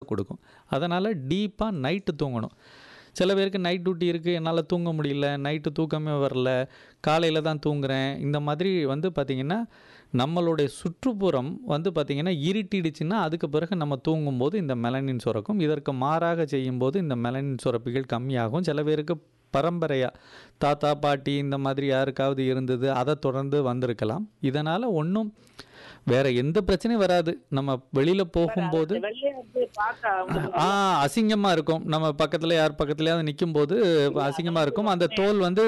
கொடுக்கும் அதனால் டீப்பாக நைட்டு தூங்கணும் சில பேருக்கு நைட் டியூட்டி இருக்குது என்னால் தூங்க முடியல நைட்டு தூக்கமே வரல காலையில் தான் தூங்குறேன் இந்த மாதிரி வந்து பார்த்திங்கன்னா நம்மளுடைய சுற்றுப்புறம் வந்து பார்த்திங்கன்னா இருட்டிடுச்சுன்னா அதுக்கு பிறகு நம்ம தூங்கும்போது இந்த மெலனின் சுரக்கும் இதற்கு மாறாக செய்யும்போது இந்த மெலனின் சுரப்பிகள் கம்மியாகும் சில பேருக்கு பரம்பரையாக தாத்தா பாட்டி இந்த மாதிரி யாருக்காவது இருந்தது அதை தொடர்ந்து வந்திருக்கலாம் இதனால் ஒன்றும் வேற எந்த பிரச்சனையும் வராது நம்ம வெளியில் போகும்போது வெள்ளையா வந்து பார்க்க அவங்களுக்கு ஆ அசிங்கமாக இருக்கும் நம்ம பக்கத்தில் யார் பக்கத்துலயாவது நிற்கும் போது அசிங்கமாக இருக்கும் அந்த தோல் வந்து